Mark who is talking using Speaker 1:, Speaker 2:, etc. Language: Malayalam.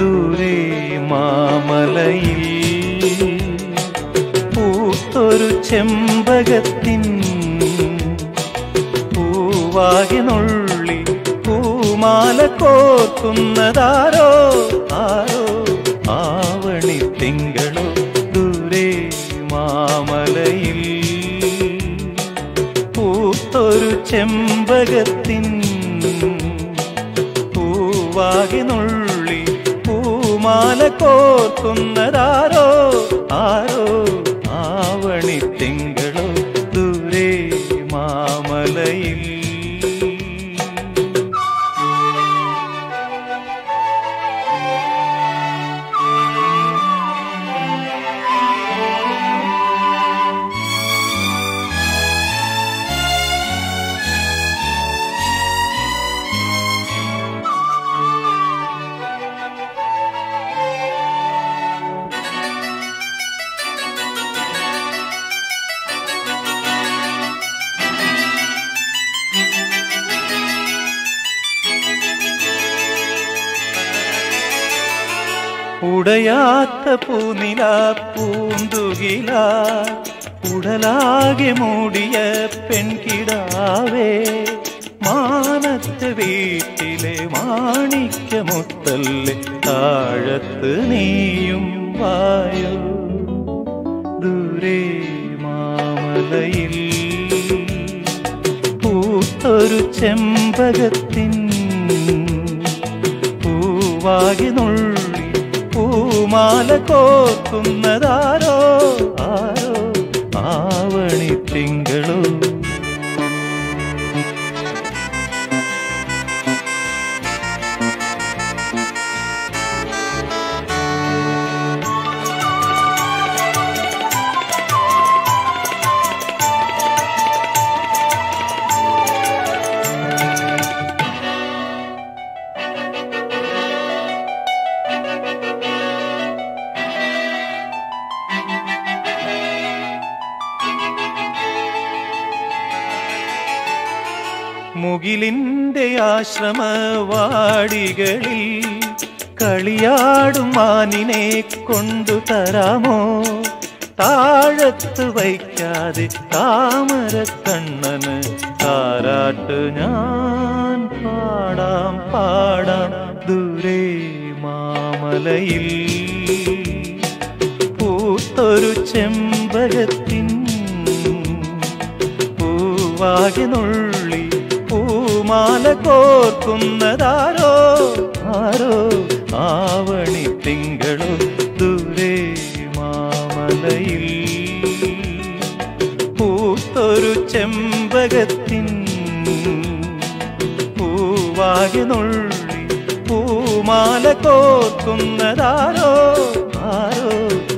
Speaker 1: ദൂരെ മാമലയിൽ പൂത്തൊരു ചെമ്പകത്തിൻ പൂവാകെ നുള്ളി പൂമാല കോർക്കുന്നതാരോ ആരോ ആവണി തിങ്കളോ ദൂരെ മാമലയിൽ പൂത്തൊരു ചെമ്പകത്തിൻ പൂവാകെ നുള്ളി പൂമാല കോർക്കുന്നതാരോ ആരോ ആവണി തിങ്കളോ ദൂരെ മാമലയിൽ ഉടയാത്ത പൂനില പൂന്തുകില ഉടലാകെ മൂടിയ പെൺകിടാവേ മാനത്ത് വീട്ടിലെ മാണിക്യമുത്തല്ലേ താഴത്ത് നീയും വായോ ദൂരെ മാമലയിൽ പൂത്തൊരു ചെമ്പകത്തിൻ പൂവാകി നുള്ളി പൂമാല കോർക്കുന്നതാരോ ആരോ ആവണി തിങ്കളോ മുകിലിന്റെ ആശ്രമവാടികളിൽ കളിയാടും മാനിനെ കൊണ്ടു തരാമോ താഴത്ത് വയ്ക്കാതെ താമര കണ്ണന് താരാട്ട് ഞാൻ പാടാം പാടാം ദൂരെ മാമലയിൽ പൂത്തൊരു ചെമ്പകത്തിൻ പൂവാകെ നുള്ളി പൂമാല കോർക്കുന്നതാരോ ആരോ ആവണി തിങ്കളോ ദൂരെ മാമലയിൽ പൂത്തൊരു ചെമ്പകത്തിൻ പൂവാകെ നുള്ളി പൂമാല കോർക്കുന്നതാരോ ആരോ